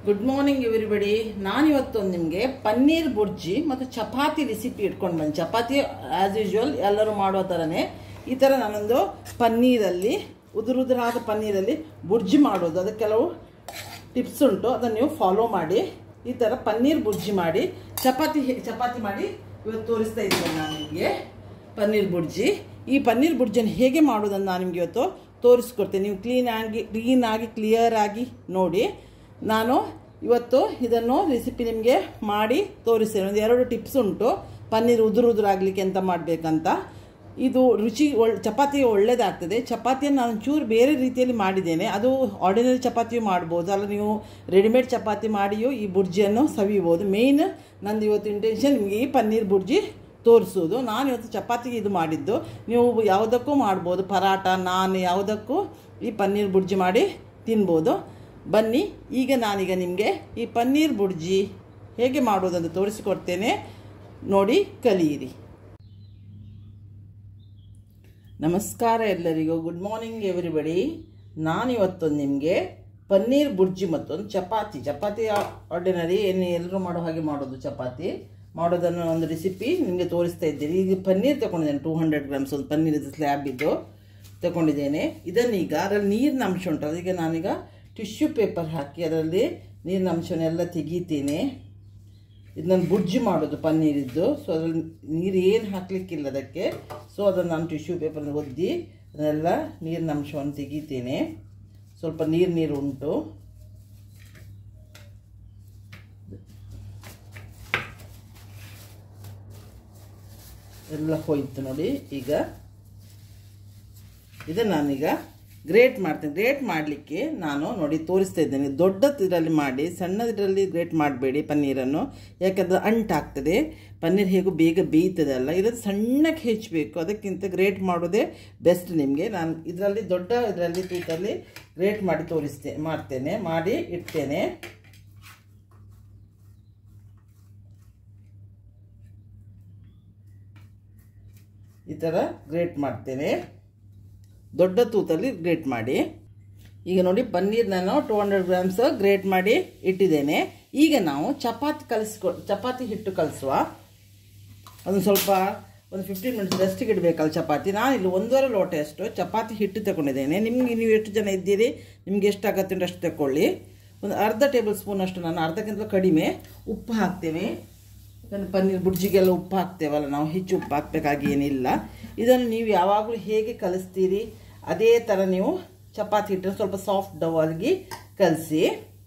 good morning everybody ನಾನಿವತ್ತೊಂದು ನಿಮಗೆ ಪನ್ನೀರ್ ಬುರ್ಜಿ ಮತ್ತು chapati recipe ಇಟ್ಕೊಂಡು ಬಂದು ಚಪಾತಿ ಆ್ಯಸ್ ಯೂಶ್ವಲ್ ಎಲ್ಲರೂ ಮಾಡೋ ಥರನೇ ಈ ಥರ ನಾನೊಂದು ಪನ್ನೀರಲ್ಲಿ ಉದುರುದುರಾದ ಪನ್ನೀರಲ್ಲಿ ಬುರ್ಜಿ ಮಾಡೋದು ಅದಕ್ಕೆ ಕೆಲವು ಟಿಪ್ಸ್ ಉಂಟು ಅದನ್ನು ನೀವು ಫಾಲೋ ಮಾಡಿ ಈ ಥರ ಪನ್ನೀರ್ ಬುರ್ಜಿ ಮಾಡಿ ಚಪಾತಿ ಹೇ- ಚಪಾತಿ ಮಾಡಿ ಇವತ್ತು ತೋರಿಸ್ತಾ ಇದ್ದೇನೆ ನಾನು ನಿಮಗೆ ಪನ್ನೀರ್ ಬುರ್ಜಿ ಈ ಪನ್ನೀರ್ ಬುರ್ಜಿಯನ್ನು ಹೇಗೆ ಮಾಡೋದನ್ನು ನಾನು ನಿಮಗೆ ಇವತ್ತು ತೋರಿಸ್ಕೊಡ್ತೇನೆ ನೀವು ಕ್ಲೀನಾಗಿ ಕ್ಲೀನಾಗಿ ಕ್ಲಿಯರ್ ಆಗಿ ನೋಡಿ ನಾನು ಇವತ್ತು ಇದನ್ನು ರೆಸಿಪಿ ನಿಮಗೆ ಮಾಡಿ ತೋರಿಸ್ತೇನೆ ಒಂದು ಎರಡು ಟಿಪ್ಸ್ ಉಂಟು ಪನ್ನೀರ್ ಉದುರು ಉದುರಾಗಲಿಕ್ಕೆ ಎಂತ ಮಾಡಬೇಕಂತ ಇದು ರುಚಿ ಒಳ್ ಚಪಾತಿ ಒಳ್ಳೆಯದಾಗ್ತದೆ ಚಪಾತಿಯನ್ನು ನಾನು ಚೂರು ಬೇರೆ ರೀತಿಯಲ್ಲಿ ಮಾಡಿದ್ದೇನೆ ಅದು ಆರ್ಡಿನರಿ ಚಪಾತಿಯೂ ಮಾಡ್ಬೋದು ಅಲ್ಲ ನೀವು ರೆಡಿಮೇಡ್ ಚಪಾತಿ ಮಾಡಿಯೂ ಈ ಬುರ್ಜಿಯನ್ನು ಸವಿಬೋದು ಮೇಯ್ನ್ ನಂದು ಇವತ್ತು ಇಂಟೆನ್ಷನ್ ನಿಮಗೆ ಈ ಪನ್ನೀರ್ ಬುರ್ಜಿ ತೋರಿಸೋದು ನಾನು ಇವತ್ತು ಚಪಾತಿಗೆ ಇದು ಮಾಡಿದ್ದು ನೀವು ಯಾವುದಕ್ಕೂ ಮಾಡ್ಬೋದು ಪರಾಟ ನಾನ್ ಯಾವುದಕ್ಕೂ ಈ ಪನ್ನೀರ್ ಬುರ್ಜಿ ಮಾಡಿ ತಿನ್ಬೋದು ಬನ್ನಿ ಈಗ ನಾನೀಗ ನಿಮಗೆ ಈ ಪನ್ನೀರ್ ಬುರ್ಜಿ ಹೇಗೆ ಮಾಡೋದಂತ ತೋರಿಸಿಕೊಡ್ತೇನೆ ನೋಡಿ ಕಲಿಯಿರಿ ನಮಸ್ಕಾರ ಎಲ್ಲರಿಗೂ ಗುಡ್ ಮಾರ್ನಿಂಗ್ ಎವ್ರಿಬಡಿ ನಾನಿವತ್ತೊಂದು ನಿಮಗೆ ಪನ್ನೀರ್ ಬುರ್ಜಿ ಮತ್ತೊಂದು ಚಪಾತಿ ಚಪಾತಿ ಆರ್ಡಿನರಿ ಏನು ಎಲ್ಲರೂ ಮಾಡೋ ಹಾಗೆ ಮಾಡೋದು ಚಪಾತಿ ಮಾಡೋದನ್ನು ಒಂದು ರೆಸಿಪಿ ನಿಮಗೆ ತೋರಿಸ್ತಾ ಇದ್ದೀನಿ ಈಗ ಪನ್ನೀರ್ ತಗೊಂಡಿದ್ದೇನೆ ಟೂ ಹಂಡ್ರೆಡ್ ಗ್ರಾಮ್ಸ್ ಒಂದು ಪನ್ನೀರ್ ಸ್ಲ್ಯಾಬ್ ಇದ್ದು ತಗೊಂಡಿದ್ದೇನೆ ಇದನ್ನೀಗ ಅದರಲ್ಲಿ ನೀರಿನ ಅಂಶ ಉಂಟು ಅದಕ್ಕೆ ನಾನೀಗ ಟಿಶ್ಯೂ ಪೇಪರ್ ಹಾಕಿ ಅದರಲ್ಲಿ ನೀರಿನ ಅಂಶವನ್ನೆಲ್ಲ ತೆಗಿತೀನಿ ಇದು ನಾನು ಬುರ್ಜಿ ಮಾಡೋದು ಪನ್ನೀರಿದ್ದು ಸೊ ಅದ್ರಲ್ಲಿ ನೀರು ಏನು ಹಾಕಲಿಕ್ಕಿಲ್ಲ ಅದಕ್ಕೆ ಸೊ ಅದನ್ನು ನಾನು ಟಿಶ್ಯೂ ಪೇಪರ್ನ ಒದ್ದಿ ಅದನ್ನೆಲ್ಲ ನೀರಿನ ಅಂಶವನ್ನು ತೆಗಿತೇನೆ ಸ್ವಲ್ಪ ನೀರು ನೀರು ಉಂಟು ಎಲ್ಲ ಹೋಯ್ತು ನೋಡಿ ಈಗ ಇದನ್ನು ನಾನೀಗ ಗ್ರೇಟ್ ಮಾಡ್ತೇನೆ ಗ್ರೇಟ್ ಮಾಡಲಿಕ್ಕೆ ನಾನು ನೋಡಿ ತೋರಿಸ್ತಾ ಇದ್ದೇನೆ ದೊಡ್ಡದು ಇದರಲ್ಲಿ ಮಾಡಿ ಸಣ್ಣದರಲ್ಲಿ ಗ್ರೇಟ್ ಮಾಡಬೇಡಿ ಪನ್ನೀರನ್ನು ಯಾಕಂದ್ರೆ ಅಂಟಾಗ್ತದೆ ಪನ್ನೀರ್ ಹೇಗೂ ಬೇಗ ಬೇಯ್ತದೆ ಅಲ್ಲ ಇದನ್ನು ಸಣ್ಣಕ್ಕೆ ಹೆಚ್ಚಬೇಕು ಅದಕ್ಕಿಂತ ಗ್ರೇಟ್ ಮಾಡೋದೇ ಬೆಸ್ಟ್ ನಿಮಗೆ ನಾನು ಇದರಲ್ಲಿ ದೊಡ್ಡ ಇದರಲ್ಲಿ ತೂತಲ್ಲಿ ಗ್ರೇಟ್ ಮಾಡಿ ತೋರಿಸ್ತೇ ಮಾಡ್ತೇನೆ ಮಾಡಿ ಇಡ್ತೇನೆ ಈ ಥರ ಗ್ರೇಟ್ ಮಾಡ್ತೇನೆ ದೊಡ್ಡ ತೂತಲ್ಲಿ ಗ್ರೇಟ್ ಮಾಡಿ ಈಗ ನೋಡಿ ಪನ್ನೀರ್ ನಾನು ಟೂ ಹಂಡ್ರೆಡ್ ಗ್ರಾಮ್ಸ್ ಗ್ರೇಟ್ ಮಾಡಿ ಇಟ್ಟಿದ್ದೇನೆ ಈಗ ನಾವು ಚಪಾತಿ ಕಲಿಸ್ಕೊ ಚಪಾತಿ ಹಿಟ್ಟು ಕಲಿಸುವ ಒಂದು ಸ್ವಲ್ಪ ಒಂದು ಫಿಫ್ಟೀನ್ ಮಿನಿಟ್ಸ್ ರೆಸ್ಟಿಗೆ ಇಡಬೇಕಲ್ಲ ಚಪಾತಿ ನಾನು ಇಲ್ಲಿ ಒಂದೂವರೆ ಲೋಟೆಯಷ್ಟು ಚಪಾತಿ ಹಿಟ್ಟು ತಗೊಂಡಿದ್ದೇನೆ ನಿಮಗೆ ನೀವು ಎಷ್ಟು ಜನ ಇದ್ದೀರಿ ನಿಮ್ಗೆ ಎಷ್ಟು ಆಗತ್ತೆ ಉಂಟು ಅಷ್ಟು ತಗೊಳ್ಳಿ ಒಂದು ಅರ್ಧ ಟೇಬಲ್ ಸ್ಪೂನ್ ಅಷ್ಟು ನಾನು ಅರ್ಧಕ್ಕಿಂತ ಕಡಿಮೆ ಉಪ್ಪು ಹಾಕ್ತೇವೆ ಇದನ್ನು ಪನ್ನೀರ್ ಬುರ್ಜಿಗೆಲ್ಲ ಉಪ್ಪು ಹಾಕ್ತೇವಲ್ಲ ನಾವು ಹೆಚ್ಚು ಉಪ್ಪು ಹಾಕಬೇಕಾಗಿ ಏನಿಲ್ಲ ಇದನ್ನು ನೀವು ಯಾವಾಗಲೂ ಹೇಗೆ ಕಲಿಸ್ತೀರಿ ಅದೇ ಥರ ನೀವು ಚಪಾತಿ ಹಿಟ್ಟನ್ನು ಸ್ವಲ್ಪ ಸಾಫ್ಟ್ ಡವ್ ಆಗಿ ಕಲಸಿ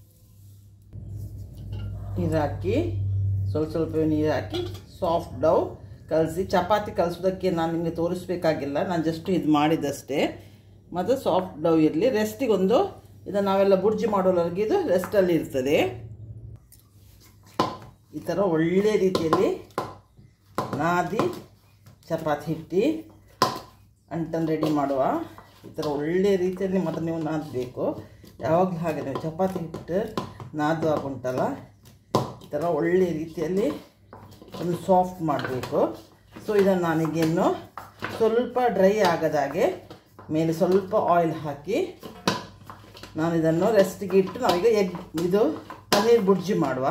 ನೀರು ಹಾಕಿ ಸ್ವಲ್ಪ ಸ್ವಲ್ಪ ನೀರು ಹಾಕಿ ಸಾಫ್ಟ್ ಡವ್ ಕಲಸಿ ಚಪಾತಿ ಕಲಿಸೋದಕ್ಕೆ ನಾನು ನಿಮಗೆ ತೋರಿಸ್ಬೇಕಾಗಿಲ್ಲ ನಾನು ಜಸ್ಟ್ ಇದು ಮಾಡಿದ್ದಷ್ಟೇ ಮತ್ತು ಸಾಫ್ಟ್ ಡವ್ ಇರಲಿ ರೆಸ್ಟಿಗೊಂದು ಇದನ್ನು ನಾವೆಲ್ಲ ಬುರ್ಜಿ ಮಾಡೋವರೆಗೆ ಇದು ರೆಸ್ಟಲ್ಲಿ ಇರ್ತದೆ ಈ ಥರ ಒಳ್ಳೆ ರೀತಿಯಲ್ಲಿ ನಾದಿ ಚಪಾತಿ ಹಿಟ್ಟು ಅಂಟನ್ನು ರೆಡಿ ಮಾಡುವ ಈ ಥರ ಒಳ್ಳೆ ರೀತಿಯಲ್ಲಿ ಮಾತ್ರ ನೀವು ನಾದಬೇಕು ಯಾವಾಗಲೂ ಹಾಗೆ ನೀವು ಚಪಾತಿ ಹಿಟ್ಟು ನಾದುವಾಗ ಉಂಟಲ್ಲ ಈ ಥರ ಒಳ್ಳೆ ರೀತಿಯಲ್ಲಿ ಒಂದು ಸಾಫ್ಟ್ ಮಾಡಬೇಕು ಸೊ ಇದನ್ನು ನಾನೀಗೇನು ಸ್ವಲ್ಪ ಡ್ರೈ ಆಗದಾಗೆ ಮೇಲೆ ಸ್ವಲ್ಪ ಆಯಿಲ್ ಹಾಕಿ ನಾನು ಇದನ್ನು ರೆಸ್ಟಿಗೆ ಇಟ್ಟು ನಾವೀಗ ಎಗ್ ಇದು ಪನ್ನೀರ್ ಬುರ್ಜಿ ಮಾಡುವ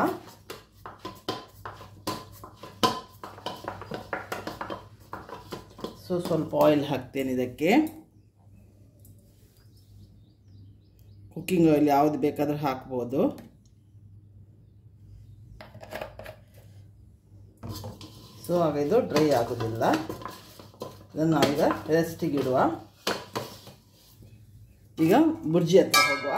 ಸೊ ಸ್ವಲ್ಪ ಆಯಿಲ್ ಹಾಕ್ತೇನೆ ಇದಕ್ಕೆ ಕುಕ್ಕಿಂಗ್ ಆಯಿಲ್ ಯಾವುದು ಬೇಕಾದರೂ ಹಾಕ್ಬೋದು ಸೊ ಆಗ ಇದು ಡ್ರೈ ಆಗೋದಿಲ್ಲ ಇದನ್ನು ನಾವೀಗ ರೆಸ್ಟಿಗೆ ಇಡುವ ಈಗ ಬುರ್ಜಿ ಹತ್ರ ಹೋಗುವ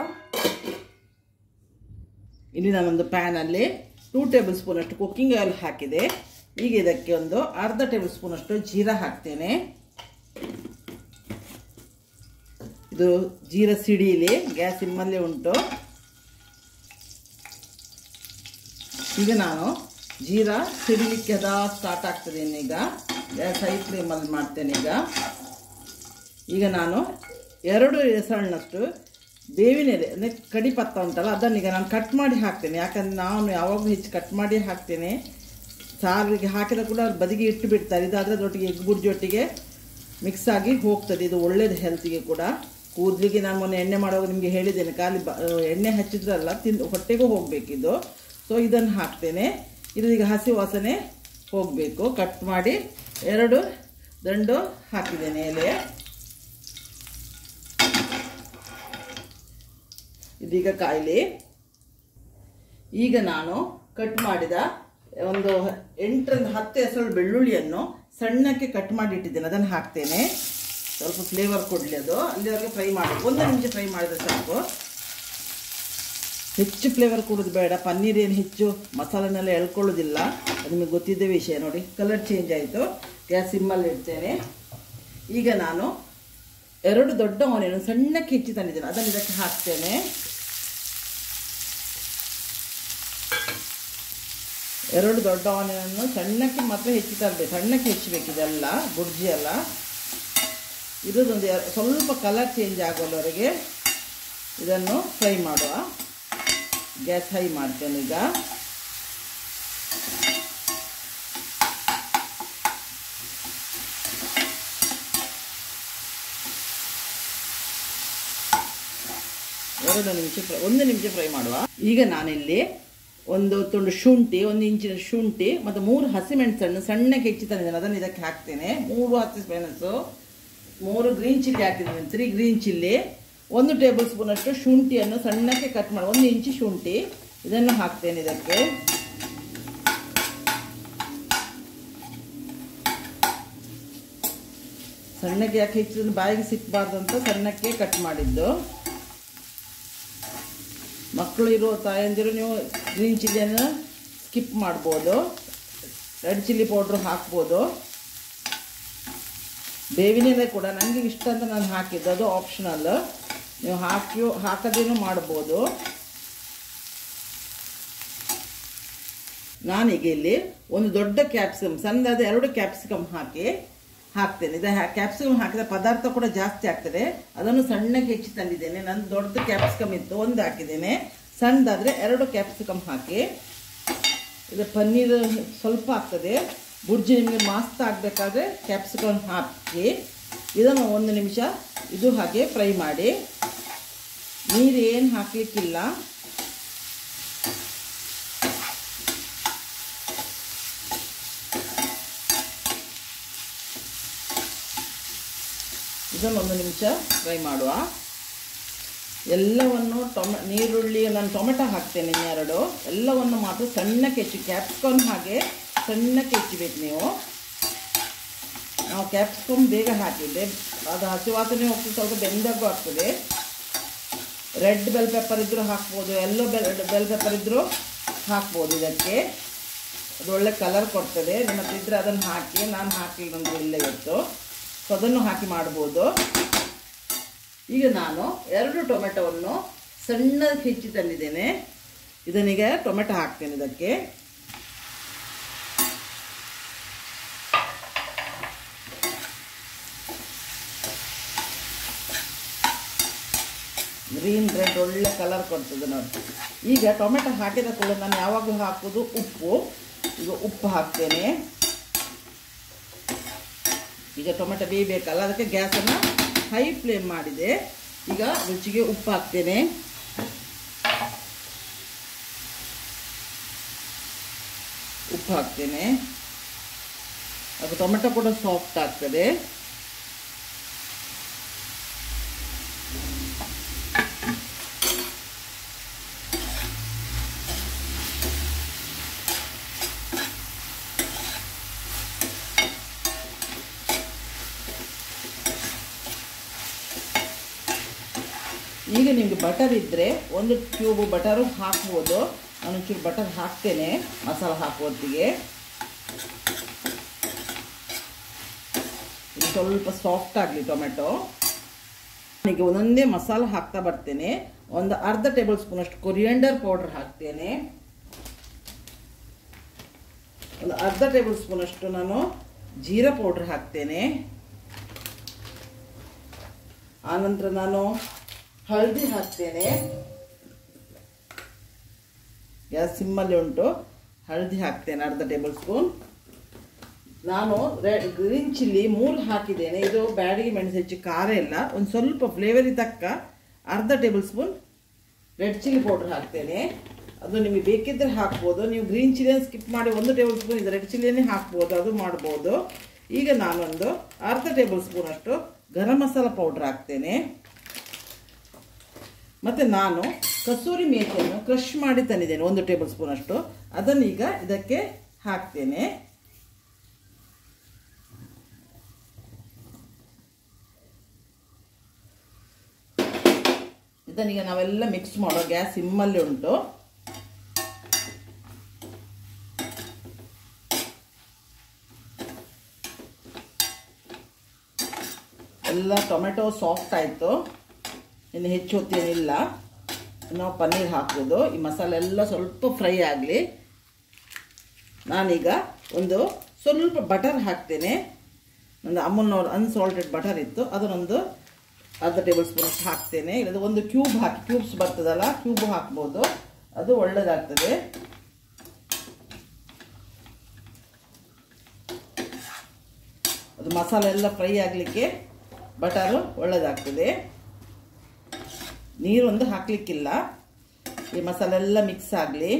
ಇಲ್ಲಿ ನಾನೊಂದು ಪ್ಯಾನಲ್ಲಿ ಟೂ ಟೇಬಲ್ ಸ್ಪೂನ್ ಅಷ್ಟು ಕುಕ್ಕಿಂಗ್ ಆಯಿಲ್ ಹಾಕಿದೆ ಈಗ ಇದಕ್ಕೆ ಒಂದು ಅರ್ಧ ಟೇಬಲ್ ಸ್ಪೂನ್ ಅಷ್ಟು ಜೀರಾ ಹಾಕ್ತೇನೆ ಇದು ಜೀರಾ ಸಿಡಿಲಿ ಗ್ಯಾಸ್ ಸಿಮ್ಮಲ್ಲೇ ಉಂಟು ಈಗ ನಾನು ಜೀರಾ ಸಿಡಿಲಿಕ್ಕೆ ಅದ ಸ್ಟಾರ್ಟ್ ಆಗ್ತದೆ ಈಗ ಗ್ಯಾಸ್ ಹೈ ಫ್ಲೇಮಲ್ಲಿ ಮಾಡ್ತೇನೆ ಈಗ ಈಗ ನಾನು ಎರಡು ಹೆಸರಿನಷ್ಟು ಬೇವಿನ ಎಲೆ ಅಂದರೆ ಕಡಿ ಪತ್ತ ಉಂಟಲ್ಲ ಅದನ್ನೀಗ ನಾನು ಕಟ್ ಮಾಡಿ ಹಾಕ್ತೇನೆ ಯಾಕಂದರೆ ನಾನು ಯಾವಾಗಲೂ ಹೆಚ್ಚು ಕಟ್ ಮಾಡಿ ಹಾಕ್ತೇನೆ ಸಾರಿಗೆ ಹಾಕಿದ ಕೂಡ ಅವ್ರು ಬದಿಗೆ ಇಟ್ಟು ಬಿಡ್ತಾರೆ ಇದಾದರೆ ಅದರೊಟ್ಟಿಗೆ ಎಗ್ ಬುರ್ಜಿ ಒಟ್ಟಿಗೆ ಮಿಕ್ಸ್ ಆಗಿ ಹೋಗ್ತದೆ ಇದು ಒಳ್ಳೇದು ಹೆಲ್ತಿಗೆ ಕೂಡ ಕೂದಲಿಗೆ ನಾನು ಮೊನ್ನೆ ಎಣ್ಣೆ ಮಾಡುವಾಗ ನಿಮಗೆ ಹೇಳಿದ್ದೇನೆ ಖಾಲಿ ಬ ಎಣ್ಣೆ ಹಚ್ಚಿದ್ರಲ್ಲ ತಿಂದು ಹೊಟ್ಟೆಗೂ ಹೋಗಬೇಕಿದು ಸೊ ಇದನ್ನು ಹಾಕ್ತೇನೆ ಇದು ಈಗ ಹಸಿ ವಾಸನೆ ಹೋಗಬೇಕು ಕಟ್ ಮಾಡಿ ಎರಡು ದಂಡು ಹಾಕಿದ್ದೇನೆ ಎಲೆ ಇದೀಗ ಕಾಯಿಲಿ ಈಗ ನಾನು ಕಟ್ ಮಾಡಿದ ಒಂದು ಎಂಟರಿಂದ ಹತ್ತು ಹೆಸರು ಬೆಳ್ಳುಳ್ಳಿಯನ್ನು ಸಣ್ಣಕ್ಕೆ ಕಟ್ ಮಾಡಿ ಇಟ್ಟಿದ್ದೇನೆ ಅದನ್ನು ಹಾಕ್ತೇನೆ ಸ್ವಲ್ಪ ಫ್ಲೇವರ್ ಕೊಡಲಿ ಅದು ಅಲ್ಲಿವರೆಗೆ ಫ್ರೈ ಮಾಡಿ ಒಂದು ನಿಮಿಷ ಫ್ರೈ ಮಾಡಿದ್ರೆ ಸಾಕು ಹೆಚ್ಚು ಫ್ಲೇವರ್ ಕೊಡೋದು ಬೇಡ ಪನ್ನೀರ್ ಏನು ಹೆಚ್ಚು ಮಸಾಲೆನೆಲ್ಲ ಎಳ್ಕೊಳ್ಳೋದಿಲ್ಲ ಅದು ನಿಮಗೆ ಗೊತ್ತಿದ್ದ ವಿಷಯ ನೋಡಿ ಕಲರ್ ಚೇಂಜ್ ಆಯಿತು ಗ್ಯಾಸ್ ಸಿಮ್ಮಲ್ಲಿ ಇಡ್ತೇನೆ ಈಗ ನಾನು ಎರಡು ದೊಡ್ಡ ಆನಿಯನ್ ಸಣ್ಣಕ್ಕೆ ಹೆಚ್ಚಿ ತಂದಿದ್ದೇನೆ ಅದನ್ನು ಇದಕ್ಕೆ ಹಾಕ್ತೇನೆ ಎರಡು ದೊಡ್ಡ ಆನಿಯನನ್ನು ಸಣ್ಣಕ್ಕೆ ಮಾತ್ರ ಹೆಚ್ಚಿ ತರಬೇಕು ಸಣ್ಣಕ್ಕೆ ಹೆಚ್ಚಬೇಕು ಇದೆಲ್ಲ ಬುರ್ಜಿ ಎಲ್ಲ ಇದೊಂದು ಸ್ವಲ್ಪ ಕಲರ್ ಚೇಂಜ್ ಆಗೋವರೆಗೆ ಇದನ್ನು ಫ್ರೈ ಮಾಡುವ ಗ್ಯಾಸ್ ಹೈ ಮಾಡ್ತೇನೆ ಈಗ ಎರಡು ನಿಮಿಷ ಫ್ರೈ ಒಂದು ನಿಮಿಷ ಫ್ರೈ ಮಾಡುವ ಈಗ ನಾನಿಲ್ಲಿ ಒಂದು ತುಂಡು ಶುಂಠಿ ಒಂದು ಇಂಚಿನ ಶುಂಠಿ ಮತ್ತು ಮೂರು ಹಸಿಮೆಣಸನ್ನು ಸಣ್ಣಗೆ ಹೆಚ್ಚಿ ತಂದಿದ್ದೇನೆ ಅದನ್ನು ಇದಕ್ಕೆ ಹಾಕ್ತೇನೆ ಮೂರು ಹಸಿಮೆಣಸು ಮೂರು ಗ್ರೀನ್ ಚಿಲ್ಲಿ ಹಾಕಿದ್ದೇನೆ ತ್ರೀ ಗ್ರೀನ್ ಚಿಲ್ಲಿ ಒಂದು ಟೇಬಲ್ ಸ್ಪೂನ್ ಅಷ್ಟು ಶುಂಠಿಯನ್ನು ಸಣ್ಣಕ್ಕೆ ಕಟ್ ಮಾಡಿ ಒಂದು ಇಂಚು ಶುಂಠಿ ಇದನ್ನು ಹಾಕ್ತೇನೆ ಇದಕ್ಕೆ ಸಣ್ಣಕ್ಕೆ ಯಾಕೆ ಹೆಚ್ಚಿದ್ರೆ ಬಾಯಿಗೆ ಸಿಕ್ಕಬಾರ್ದು ಅಂತ ಸಣ್ಣಕ್ಕೆ ಕಟ್ ಮಾಡಿದ್ದು ಮಕ್ಕಳು ಇರೋ ತಾಯಂದಿರು ನೀವು ಗ್ರೀನ್ ಚಿಲ್ಲಿಯನ್ನು ಸ್ಕಿಪ್ ಮಾಡ್ಬೋದು ರೆಡ್ ಚಿಲ್ಲಿ ಪೌಡ್ರು ಹಾಕ್ಬೋದು ಬೇವಿನೆಲೆ ಕೂಡ ನನಗೆ ಇಷ್ಟ ಅಂತ ನಾನು ಹಾಕಿದ್ದು ಅದು ಆಪ್ಷನಲ್ ನೀವು ಹಾಕಿ ಹಾಕದೇನು ಮಾಡ್ಬೋದು ನಾನೀಗ ಇಲ್ಲಿ ಒಂದು ದೊಡ್ಡ ಕ್ಯಾಪ್ಸಿಕಮ್ ಸಣ್ಣದಾದ ಎರಡು ಕ್ಯಾಪ್ಸಿಕಮ್ ಹಾಕಿ ಹಾಕ್ತೇನೆ ಇದು ಕ್ಯಾಪ್ಸಿಕಮ್ ಹಾಕಿದ ಪದಾರ್ಥ ಕೂಡ ಜಾಸ್ತಿ ಆಗ್ತದೆ ಅದನ್ನು ಸಣ್ಣಗೆ ಹೆಚ್ಚಿ ತಂದಿದ್ದೇನೆ ನನ್ನ ದೊಡ್ಡ ಕ್ಯಾಪ್ಸಿಕಮ್ ಇತ್ತು ಒಂದು ಹಾಕಿದ್ದೇನೆ ಸಣ್ಣದಾದರೆ ಎರಡು ಕ್ಯಾಪ್ಸಿಕಮ್ ಹಾಕಿ ಇದು ಪನ್ನೀರ್ ಸ್ವಲ್ಪ ಆಗ್ತದೆ ಬುರ್ಜಿ ನಿಮಗೆ ಮಾಸ್ತ್ ಆಗಬೇಕಾದ್ರೆ ಕ್ಯಾಪ್ಸಿಕಮ್ ಹಾಕಿ ಇದನ್ನು ಒಂದು ನಿಮಿಷ ಇದು ಹಾಗೆ ಫ್ರೈ ಮಾಡಿ ನೀರು ಏನು ಹಾಕಲಿಕ್ಕಿಲ್ಲ ಇದನ್ನೊಂದು ನಿಮಿಷ ಫ್ರೈ ಮಾಡುವ ಎಲ್ಲವನ್ನು ಟೊಮೆ ನೀರುಳ್ಳಿ ನಾನು ಟೊಮೆಟೊ ಹಾಕ್ತೇನೆ ಇನ್ನೆರಡು ಎಲ್ಲವನ್ನು ಮಾತ್ರ ಸಣ್ಣಕ್ಕೆ ಹೆಚ್ಚಿ ಕ್ಯಾಪ್ಸಿಕಮ್ ಹಾಗೆ ಸಣ್ಣಕ್ಕೆ ಹೆಚ್ಚಬೇಕು ನೀವು ನಾವು ಕ್ಯಾಪ್ಸಿಕಮ್ ಬೇಗ ಹಾಕಿದ್ದೆ ಅದು ಹಸಿ ವಾಸನೆ ಹೋಗ್ತದೆ ಸ್ವಲ್ಪ ಬೆಂದಾಗೂ ಆಗ್ತದೆ ರೆಡ್ ಬೆಲ್ ಪೆಪ್ಪರ್ ಇದ್ದರೂ ಹಾಕ್ಬೋದು ಎಲ್ಲೋ ಬೆಲ್ ಬೆಲ್ ಪೆಪ್ಪರ್ ಇದ್ದರೂ ಹಾಕ್ಬೋದು ಇದಕ್ಕೆ ಅದು ಒಳ್ಳೆ ಕಲರ್ ಕೊಡ್ತದೆ ನಿಮ್ಮ ಹತ್ರ ಇದ್ದರೆ ಅದನ್ನು ಹಾಕಿ ನಾನು ಹಾಕಿ ನಮ್ಮದು ಇಲ್ಲ ಇವತ್ತು ಸೊ ಅದನ್ನು ಹಾಕಿ ಮಾಡ್ಬೋದು ಈಗ ನಾನು ಎರಡು ಟೊಮೆಟೊವನ್ನು ಸಣ್ಣದಕ್ಕೆ ಹೆಚ್ಚಿ ತಂದಿದ್ದೇನೆ ಇದನ್ನೀಗ ಟೊಮೆಟೊ ಹಾಕ್ತೇನೆ ಇದಕ್ಕೆ ಗ್ರೀನ್ ರೆಡ್ ಒಳ್ಳೆ ಕಲರ್ ಕೊಡ್ತದೆ ನೋಡಿ ಈಗ ಟೊಮೆಟೊ ಹಾಕಿದ ಕೂಡ ನಾನು ಯಾವಾಗಲೂ ಹಾಕೋದು ಉಪ್ಪು ಈಗ ಉಪ್ಪು ಹಾಕ್ತೇನೆ ಈಗ ಟೊಮೆಟೊ ಬೇಯಬೇಕಲ್ಲ ಅದಕ್ಕೆ ಗ್ಯಾಸನ್ನು ಹೈ ಫ್ಲೇಮ್ ಮಾಡಿದೆ ಈಗ ರುಚಿಗೆ ಉಪ್ಪು ಹಾಕ್ತೇನೆ ಉಪ್ಪು ಹಾಕ್ತೇನೆ ಅದು ಟೊಮೆಟೊ ಕೂಡ ಸಾಫ್ಟ್ ಆಗ್ತದೆ ಈಗ ನಿಮಗೆ ಬಟರ್ ಇದ್ದರೆ ಒಂದು ಟ್ಯೂಬ್ ಬಟರು ಹಾಕ್ಬೋದು ನಾನು ಒಂಚೂರು ಬಟರ್ ಹಾಕ್ತೇನೆ ಮಸಾಲ ಹಾಕುವತ್ತಿಗೆ ಇದು ಸ್ವಲ್ಪ ಸಾಫ್ಟ್ ಆಗಲಿ ಟೊಮೆಟೊ ಈಗ ಒಂದೊಂದೇ ಮಸಾಲ ಹಾಕ್ತಾ ಬರ್ತೇನೆ ಒಂದು ಅರ್ಧ ಟೇಬಲ್ ಸ್ಪೂನ್ ಅಷ್ಟು ಕೊರಿಯಂಡರ್ ಪೌಡರ್ ಹಾಕ್ತೇನೆ ಒಂದು ಅರ್ಧ ಟೇಬಲ್ ಸ್ಪೂನ್ ಅಷ್ಟು ನಾನು ಜೀರಾ ಪೌಡರ್ ಹಾಕ್ತೇನೆ ಆನಂತರ ನಾನು ಹಳದಿ ಹಾಕ್ತೇನೆ ಗ್ಯಾಸ್ ಸಿಮ್ಮಲ್ಲಿ ಉಂಟು ಹಳದಿ ಹಾಕ್ತೇನೆ ಅರ್ಧ ಟೇಬಲ್ ಸ್ಪೂನ್ ನಾನು ರೆಡ್ ಗ್ರೀನ್ ಚಿಲ್ಲಿ ಮೂರು ಹಾಕಿದ್ದೇನೆ ಇದು ಬ್ಯಾಡಿಗೆ ಮೆಣಸು ಹೆಚ್ಚು ಖಾರ ಇಲ್ಲ ಒಂದು ಸ್ವಲ್ಪ ಫ್ಲೇವರಿ ತಕ್ಕ ಅರ್ಧ tablespoon red chilli powder ಹಾಕ್ತೇನೆ ಅದು ನಿಮಗೆ ಬೇಕಿದ್ದರೆ ಹಾಕ್ಬೋದು ನೀವು ಗ್ರೀನ್ ಚಿಲ್ಲಿಯನ್ನು ಸ್ಕಿಪ್ ಮಾಡಿ ಒಂದು ಟೇಬಲ್ ಸ್ಪೂನ್ ಇದು ರೆಡ್ ಚಿಲ್ಲಿಯನ್ನೇ ಹಾಕ್ಬೋದು ಅದು ಮಾಡ್ಬೋದು ಈಗ ನಾನೊಂದು ಅರ್ಧ ಟೇಬಲ್ ಸ್ಪೂನ್ ಅಷ್ಟು ಗರಂ ಮಸಾಲ ಪೌಡ್ರ್ ಹಾಕ್ತೇನೆ ಮತ್ತು ನಾನು ಕಸೂರಿ ಮೇಥಿಯನ್ನು ಕ್ರಷ್ ಮಾಡಿ ತಂದಿದ್ದೇನೆ ಒಂದು ಟೇಬಲ್ ಸ್ಪೂನ್ ಅಷ್ಟು ಅದನ್ನು ಈಗ ಇದಕ್ಕೆ ಹಾಕ್ತೇನೆ ಇದನ್ನೀಗ ನಾವೆಲ್ಲ ಮಿಕ್ಸ್ ಮಾಡೋ ಗ್ಯಾಸ್ ಸಿಮ್ಮಲ್ಲಿ ಉಂಟು ಎಲ್ಲ ಟೊಮೆಟೊ ಸಾಫ್ಟ್ ಆಯಿತು ಇನ್ನು ಹೆಚ್ಚು ಹೊತ್ತೇನಿಲ್ಲ ನಾವು ಪನ್ನೀರ್ ಹಾಕೋದು ಈ ಮಸಾಲೆ ಎಲ್ಲ ಸ್ವಲ್ಪ ಫ್ರೈ ಆಗಲಿ ನಾನೀಗ ಒಂದು ಸ್ವಲ್ಪ ಬಟರ್ ಹಾಕ್ತೇನೆ ಒಂದು ಅಮೂಲ್ನವ್ರ ಅನ್ಸಾಲ್ಟೆಡ್ ಬಟರ್ ಇತ್ತು ಅದನ್ನೊಂದು ಅರ್ಧ ಟೇಬಲ್ ಸ್ಪೂನ್ ಹಾಕ್ತೇನೆ ಇಲ್ಲದ ಒಂದು ಕ್ಯೂಬ್ ಹಾಕಿ ಕ್ಯೂಬ್ಸ್ ಬರ್ತದಲ್ಲ ಕ್ಯೂಬ್ ಹಾಕ್ಬೋದು ಅದು ಒಳ್ಳೆಯದಾಗ್ತದೆ ಅದು ಮಸಾಲೆ ಎಲ್ಲ ಫ್ರೈ ಆಗಲಿಕ್ಕೆ ಬಟರು ಒಳ್ಳೆಯದಾಗ್ತದೆ ನೀರೊಂದು ಹಾಕಲಿಕ್ಕಿಲ್ಲ ಈ ಮಸಾಲೆ ಎಲ್ಲ ಮಿಕ್ಸ್ ಆಗಲಿ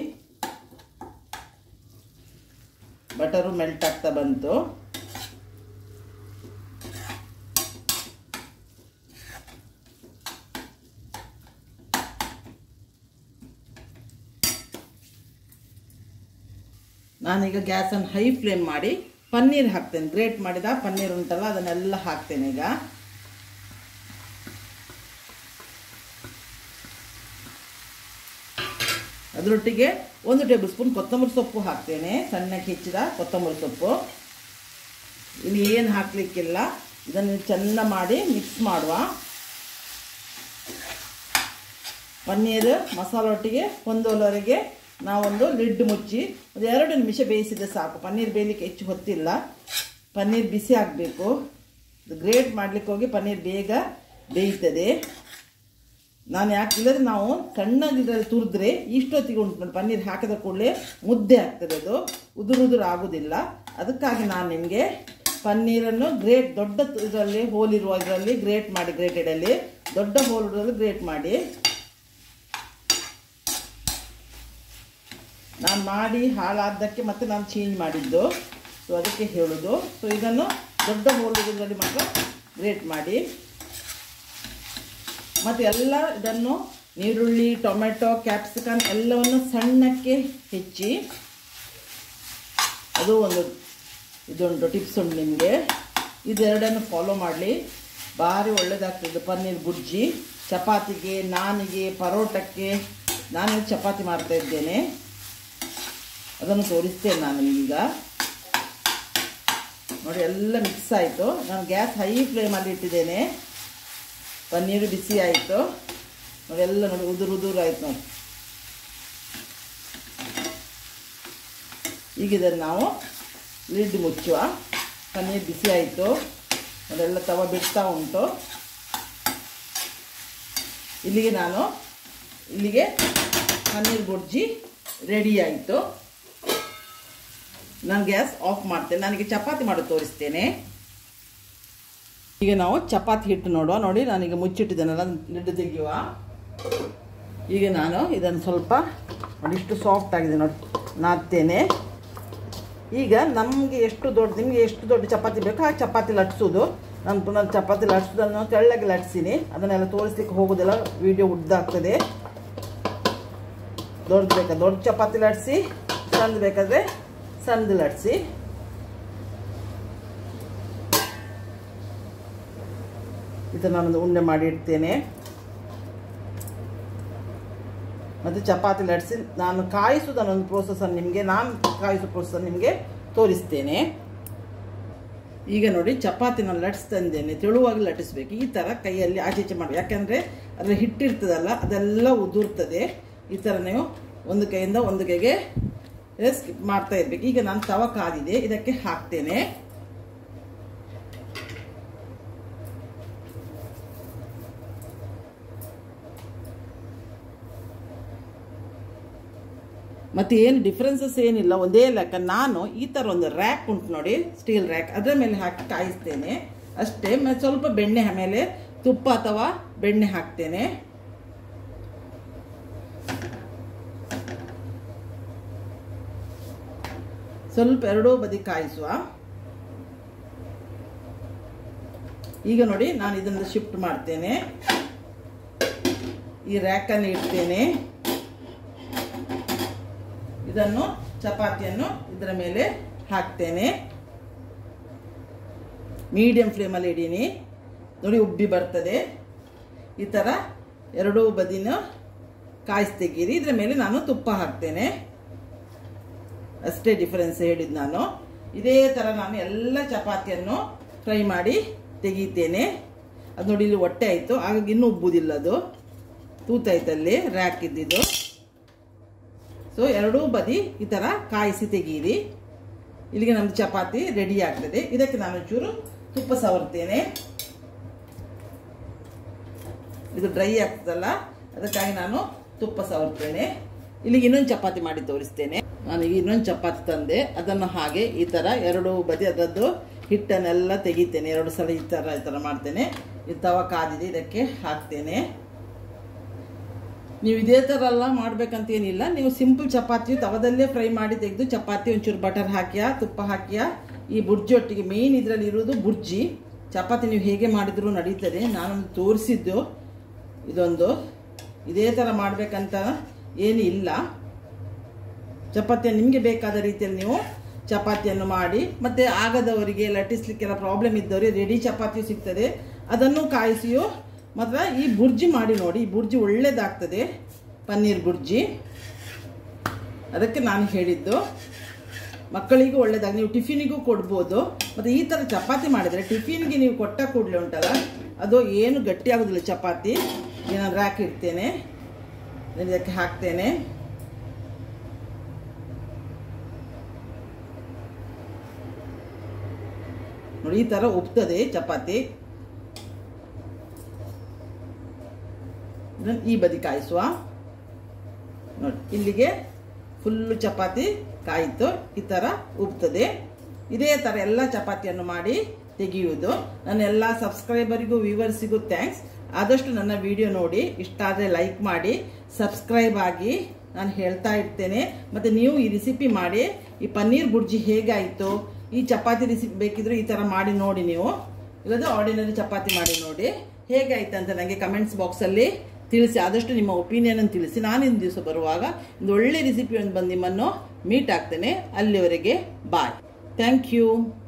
ಬಟರು ಮೆಲ್ಟ್ ಆಗ್ತಾ ಬಂತು ನಾನೀಗ ಗ್ಯಾಸನ್ನು ಹೈ ಫ್ಲೇಮ್ ಮಾಡಿ ಪನ್ನೀರ್ ಹಾಕ್ತೇನೆ ಗ್ರೇಟ್ ಮಾಡಿದ ಪನ್ನೀರ್ ಉಂಟಲ್ಲ ಅದನ್ನೆಲ್ಲ ಹಾಕ್ತೇನೆ ಈಗ ಅದರೊಟ್ಟಿಗೆ ಒಂದು ಟೇಬಲ್ ಸ್ಪೂನ್ ಕೊತ್ತಂಬರಿ ಸೊಪ್ಪು ಹಾಕ್ತೇನೆ ಸಣ್ಣಕ್ಕೆ ಹೆಚ್ಚಿದ ಕೊತ್ತಂಬರಿ ಸೊಪ್ಪು ಇನ್ನು ಏನು ಹಾಕಲಿಕ್ಕಿಲ್ಲ ಇದನ್ನು ಚೆಂದ ಮಾಡಿ ಮಿಕ್ಸ್ ಮಾಡುವ ಪನ್ನೀರ್ ಮಸಾಲೊಟ್ಟಿಗೆ ಹೊಂದೋಲವರೆಗೆ ನಾವೊಂದು ಲಿಡ್ ಮುಚ್ಚಿ ಒಂದು ಎರಡು ನಿಮಿಷ ಬೇಯಿಸಿದ್ರೆ ಸಾಕು ಪನ್ನೀರ್ ಬೇಯಲಿಕ್ಕೆ ಹೆಚ್ಚು ಹೊತ್ತಿಲ್ಲ ಪನ್ನೀರ್ ಬಿಸಿ ಆಗಬೇಕು ಗ್ರೇಟ್ ಮಾಡಲಿಕ್ಕೆ ಹೋಗಿ ಪನ್ನೀರ್ ಬೇಗ ಬೇಯ್ತದೆ ನಾನು ಯಾಕೆ ಇಲ್ಲದ್ರೆ ನಾವು ಸಣ್ಣಗಿದ್ರಲ್ಲಿ ತುರಿದ್ರೆ ಇಷ್ಟೊತ್ತಿಗೆ ಉಂಟು ನೋಡಿ ಪನ್ನೀರ್ ಹಾಕಿದ ಕೂಡಲೇ ಮುದ್ದೆ ಆಗ್ತದೆ ಅದು ಉದುರು ಉದುರು ಆಗೋದಿಲ್ಲ ಅದಕ್ಕಾಗಿ ನಾನು ನಿಮಗೆ ಪನ್ನೀರನ್ನು ಗ್ರೇಟ್ ದೊಡ್ಡ ಇದರಲ್ಲಿ ಹೋಲ್ ಇರುವ ಇದರಲ್ಲಿ ಗ್ರೇಟ್ ಮಾಡಿ ಗ್ರೇಟೆಡಲ್ಲಿ ದೊಡ್ಡ ಹೋಲ್ ಇರೋದ್ರಲ್ಲಿ ಗ್ರೇಟ್ ಮಾಡಿ ನಾನು ಮಾಡಿ ಹಾಳಾದ್ದಕ್ಕೆ ಮತ್ತೆ ನಾನು ಚೇಂಜ್ ಮಾಡಿದ್ದು ಸೊ ಅದಕ್ಕೆ ಹೇಳೋದು ಸೊ ಇದನ್ನು ದೊಡ್ಡ ಹೋಲ್ ಇದರಲ್ಲಿ ಮಾತ್ರ ಗ್ರೇಟ್ ಮಾಡಿ ಮತ್ತು ಎಲ್ಲ ಇದನ್ನು ನೀರುಳ್ಳಿ ಟೊಮೆಟೊ ಕ್ಯಾಪ್ಸಿಕಮ್ ಎಲ್ಲವನ್ನು ಸಣ್ಣಕ್ಕೆ ಹೆಚ್ಚಿ ಅದು ಒಂದು ಇದೊಂದು ಟಿಪ್ಸ್ ಉಂಟು ನಿಮಗೆ ಇದೆರಡನ್ನು ಫಾಲೋ ಮಾಡಲಿ ಭಾರಿ ಒಳ್ಳೆಯದಾಗ್ತದೆ ಪನ್ನೀರ್ ಬುರ್ಜಿ ಚಪಾತಿಗೆ ನಾನಿಗೆ ಪರೋಟಕ್ಕೆ ನಾನು ಚಪಾತಿ ಮಾಡ್ತಾ ಇದ್ದೇನೆ ಅದನ್ನು ತೋರಿಸ್ತೇನೆ ನಾನು ನಿಮಗೀಗ ನೋಡಿ ಎಲ್ಲ ಮಿಕ್ಸ್ ಆಯಿತು ನಾನು ಗ್ಯಾಸ್ ಹೈ ಫ್ಲೇಮಲ್ಲಿ ಇಟ್ಟಿದ್ದೇನೆ ಪನ್ನೀರು ಬಿಸಿ ಆಯಿತು ನೋಡಿ ಎಲ್ಲ ನೋಡಿ ಉದುರು ಉದುರು ಆಯ್ತು ನೋಡಿ ಈಗ ಇದನ್ನು ನಾವು ಲಿಡ್ ಮುಚ್ಚುವ ಪನ್ನೀರ್ ಬಿಸಿ ಆಯಿತು ಅದೆಲ್ಲ ತವ ಬಿಡ್ತಾ ಉಂಟು ಇಲ್ಲಿಗೆ ನಾನು ಇಲ್ಲಿಗೆ ಪನ್ನೀರ್ ಬುರ್ಜಿ ರೆಡಿ ಆಯಿತು ನಾನು ಗ್ಯಾಸ್ ಆಫ್ ಮಾಡ್ತೇನೆ ನನಗೆ ಚಪಾತಿ ಮಾಡೋದು ತೋರಿಸ್ತೇನೆ ಈಗ ನಾವು ಚಪಾತಿ ಹಿಟ್ಟು ನೋಡುವ ನೋಡಿ ನಾನೀಗ ಮುಚ್ಚಿಟ್ಟಿದ್ದೇನಲ್ಲ ಲಿಡ್ ತೆಗೆಯುವ ಈಗ ನಾನು ಇದನ್ನು ಸ್ವಲ್ಪ ನೋಡಿ ಇಷ್ಟು ಸಾಫ್ಟ್ ಆಗಿದೆ ನೋಡಿ ನಾದ್ತೇನೆ ಈಗ ನಮಗೆ ಎಷ್ಟು ದೊಡ್ಡ ನಿಮಗೆ ಎಷ್ಟು ದೊಡ್ಡ ಚಪಾತಿ ಬೇಕು ಆ ಚಪಾತಿ ಲಟ್ಸೋದು ನಾನು ಪುನಃ ಚಪಾತಿ ಲಟ್ಸೋದನ್ನು ತೆಳ್ಳಗೆ ಲಟ್ಸೀನಿ ಅದನ್ನೆಲ್ಲ ತೋರಿಸ್ಲಿಕ್ಕೆ ಹೋಗೋದಿಲ್ಲ ವಿಡಿಯೋ ಉದ್ದಾಗ್ತದೆ ದೊಡ್ಡದು ಬೇಕಾ ದೊಡ್ಡ ಚಪಾತಿ ಲಟ್ಸಿ ಸಣ್ಣದು ಬೇಕಾದರೆ ಸಣ್ಣದು ಲಟ್ಸಿ ಇದು ನಾನೊಂದು ಉಂಡೆ ಮಾಡಿ ಇಡ್ತೇನೆ ಮತ್ತು ಚಪಾತಿ ಲಟ್ಸಿ ನಾನು ಕಾಯಿಸೋದನ್ನೊಂದು ಪ್ರೋಸೆಸನ್ನು ನಿಮಗೆ ನಾನು ಕಾಯಿಸೋ ಪ್ರೋಸೆಸ್ ನಿಮಗೆ ತೋರಿಸ್ತೇನೆ ಈಗ ನೋಡಿ ಚಪಾತಿ ನಾನು ಲಟ್ಸ್ತಂದೇನೆ ತೆಳುವಾಗಿ ಲಟ್ಟಿಸ್ಬೇಕು ಈ ಥರ ಕೈಯಲ್ಲಿ ಆಚೆ ಈಚೆ ಮಾಡಿ ಯಾಕೆಂದರೆ ಅದರ ಹಿಟ್ಟಿರ್ತದಲ್ಲ ಅದೆಲ್ಲ ಉದುರ್ತದೆ ಈ ಥರ ನೀವು ಒಂದು ಕೈಯಿಂದ ಒಂದು ಕೈಗೆ ಸ್ಕಿಪ್ ಮಾಡ್ತಾ ಇರಬೇಕು ಈಗ ನಾನು ತವ ಕಾದಿದೆ ಇದಕ್ಕೆ ಹಾಕ್ತೇನೆ ಮತ್ತು ಏನು ಡಿಫ್ರೆನ್ಸಸ್ ಏನಿಲ್ಲ ಒಂದೇ ಲೆಕ್ಕ ನಾನು ಈ ಥರ ಒಂದು ರ್ಯಾಕ್ ಉಂಟು ನೋಡಿ ಸ್ಟೀಲ್ ರ್ಯಾಕ್ ಅದರ ಮೇಲೆ ಹಾಕಿ ಕಾಯಿಸ್ತೇನೆ ಅಷ್ಟೇ ಮತ್ತು ಸ್ವಲ್ಪ ಬೆಣ್ಣೆ ಮೇಲೆ ತುಪ್ಪ ಅಥವಾ ಬೆಣ್ಣೆ ಹಾಕ್ತೇನೆ ಸ್ವಲ್ಪ ಎರಡೂ ಬದಿ ಕಾಯಿಸುವ ಈಗ ನೋಡಿ ನಾನು ಇದನ್ನು ಶಿಫ್ಟ್ ಮಾಡ್ತೇನೆ ಈ ರ್ಯಾಕನ್ನು ಇಡ್ತೇನೆ ಇದನ್ನು ಚಪಾತಿಯನ್ನು ಇದರ ಮೇಲೆ ಹಾಕ್ತೇನೆ ಮೀಡಿಯಂ ಫ್ಲೇಮಲ್ಲಿ ಇಡೀನಿ ನೋಡಿ ಉಬ್ಬಿ ಬರ್ತದೆ ಈ ಥರ ಎರಡೂ ಬದಿನ ಕಾಯಿಸಿ ತೆಗೀರಿ ಇದರ ಮೇಲೆ ನಾನು ತುಪ್ಪ ಹಾಕ್ತೇನೆ ಅಷ್ಟೇ ಡಿಫರೆನ್ಸ್ ಹೇಳಿದ್ದು ನಾನು ಇದೇ ಥರ ನಾನು ಎಲ್ಲ ಚಪಾತಿಯನ್ನು ಫ್ರೈ ಮಾಡಿ ತೆಗಿತೇನೆ ಅದು ನೋಡಿ ಇಲ್ಲಿ ಹೊಟ್ಟೆ ಆಯಿತು ಹಾಗಾಗಿ ಇನ್ನೂ ಉಬ್ಬುದಿಲ್ಲ ಅದು ತೂತಾಯ್ತಲ್ಲಿ ರ್ಯಾಕ್ ಇದ್ದಿದ್ದು ಸೊ ಎರಡೂ ಬದಿ ಈ ಥರ ಕಾಯಿಸಿ ತೆಗೀರಿ ಇಲ್ಲಿಗೆ ನಮ್ಮದು ಚಪಾತಿ ರೆಡಿ ಆಗ್ತದೆ ಇದಕ್ಕೆ ನಾನು ಚೂರು ತುಪ್ಪ ಸವರ್ತೇನೆ ಇದು ಡ್ರೈ ಆಗ್ತದಲ್ಲ ಅದಕ್ಕಾಗಿ ನಾನು ತುಪ್ಪ ಸವರ್ತೇನೆ ಇಲ್ಲಿಗೆ ಇನ್ನೊಂದು ಚಪಾತಿ ಮಾಡಿ ತೋರಿಸ್ತೇನೆ ನಾನು ಈಗ ಇನ್ನೊಂದು ಚಪಾತಿ ತಂದೆ ಅದನ್ನು ಹಾಗೆ ಈ ಥರ ಎರಡು ಬದಿ ಅದರದ್ದು ಹಿಟ್ಟನ್ನೆಲ್ಲ ತೆಗಿತೇನೆ ಎರಡು ಸಲ ಈ ಥರ ಈ ಥರ ಮಾಡ್ತೇನೆ ಈ ತವ ಕಾದಿದೆ ಇದಕ್ಕೆ ಹಾಕ್ತೇನೆ ನೀವು ಇದೇ ಥರ ಎಲ್ಲ ಮಾಡ್ಬೇಕಂತ ಏನಿಲ್ಲ ನೀವು ಸಿಂಪಲ್ ಚಪಾತಿ ತವದಲ್ಲೇ ಫ್ರೈ ಮಾಡಿ ತೆಗೆದು ಚಪಾತಿ ಒಂಚೂರು ಬಟರ್ ಹಾಕಿಯಾ ತುಪ್ಪ ಹಾಕಿಯಾ ಈ ಬುರ್ಜಿ ಒಟ್ಟಿಗೆ ಮೇಯ್ನ್ ಇದರಲ್ಲಿ ಇರೋದು ಬುರ್ಜಿ ಚಪಾತಿ ನೀವು ಹೇಗೆ ಮಾಡಿದರೂ ನಡೀತದೆ ನಾನೊಂದು ತೋರಿಸಿದ್ದು ಇದೊಂದು ಇದೇ ಥರ ಮಾಡಬೇಕಂತ ಏನು ಇಲ್ಲ ಚಪಾತಿಯನ್ನು ನಿಮಗೆ ಬೇಕಾದ ರೀತಿಯಲ್ಲಿ ನೀವು ಚಪಾತಿಯನ್ನು ಮಾಡಿ ಮತ್ತು ಆಗದವರಿಗೆ ಲಟ್ಟಿಸ್ಲಿಕ್ಕೆಲ್ಲ ಪ್ರಾಬ್ಲಮ್ ಇದ್ದವರಿಗೆ ರೆಡಿ ಚಪಾತಿ ಸಿಗ್ತದೆ ಅದನ್ನು ಕಾಯಿಸಿಯೋ ಮಾತ್ರ ಈ ಬುರ್ಜಿ ಮಾಡಿ ನೋಡಿ ಈ ಬುರ್ಜಿ ಒಳ್ಳೇದಾಗ್ತದೆ ಪನ್ನೀರ್ ಬುರ್ಜಿ ಅದಕ್ಕೆ ನಾನು ಹೇಳಿದ್ದು ಮಕ್ಕಳಿಗೂ ಒಳ್ಳೇದಾಗಿ ನೀವು ಟಿಫಿನಿಗೂ ಕೊಡ್ಬೋದು ಮತ್ತು ಈ ಥರ ಚಪಾತಿ ಮಾಡಿದರೆ ಟಿಫಿನ್ಗೆ ನೀವು ಕೊಟ್ಟ ಕೂಡಲೇ ಉಂಟಲ್ಲ ಅದು ಏನು ಗಟ್ಟಿ ಆಗೋದಿಲ್ಲ ಚಪಾತಿ ನಾನು ರ್ಯಾಕ್ ಇಡ್ತೇನೆ ಇದಕ್ಕೆ ಹಾಕ್ತೇನೆ ನೋಡಿ ಈ ಥರ ಉಪ್ತದೆ ಚಪಾತಿ ಈ ಬದಿ ಕಾಯಿಸುವ ನೋಡಿ ಇಲ್ಲಿಗೆ ಫುಲ್ಲು ಚಪಾತಿ ಕಾಯಿತು ಈ ಥರ ಉಬ್ತದೆ ಇದೇ ಥರ ಎಲ್ಲ ಚಪಾತಿಯನ್ನು ಮಾಡಿ ತೆಗೆಯುವುದು ನನ್ನ ಎಲ್ಲ ಸಬ್ಸ್ಕ್ರೈಬರಿಗೂ ವ್ಯೂವರ್ಸಿಗೂ ಥ್ಯಾಂಕ್ಸ್ ಆದಷ್ಟು ನನ್ನ ವಿಡಿಯೋ ನೋಡಿ ಇಷ್ಟ ಆದರೆ ಲೈಕ್ ಮಾಡಿ ಸಬ್ಸ್ಕ್ರೈಬ್ ಆಗಿ ನಾನು ಹೇಳ್ತಾ ಇರ್ತೇನೆ ಮತ್ತು ನೀವು ಈ ರೆಸಿಪಿ ಮಾಡಿ ಈ ಪನ್ನೀರ್ ಬುರ್ಜಿ ಹೇಗಾಯಿತು ಈ ಚಪಾತಿ ರೆಸಿಪಿ ಬೇಕಿದ್ರೆ ಈ ಥರ ಮಾಡಿ ನೋಡಿ ನೀವು ಇಲ್ಲದ ಆರ್ಡಿನರಿ ಚಪಾತಿ ಮಾಡಿ ನೋಡಿ ಹೇಗಾಯ್ತು ಅಂತ ನನಗೆ ಕಮೆಂಟ್ಸ್ ಬಾಕ್ಸಲ್ಲಿ ತಿಳಿಸಿ ಆದಷ್ಟು ನಿಮ್ಮ ಒಪಿನಿಯನ್ ತಿಳಿಸಿ ನಾನಿಂದು ದಿವಸ ಬರುವಾಗ ಒಂದು ಒಳ್ಳೆ ರೆಸಿಪಿ ಒಂದು ಬಂದು ನಿಮ್ಮನ್ನು ಮೀಟ್ ಆಗ್ತೇನೆ ಅಲ್ಲಿವರೆಗೆ ಬಾಯ್ ಥ್ಯಾಂಕ್ ಯು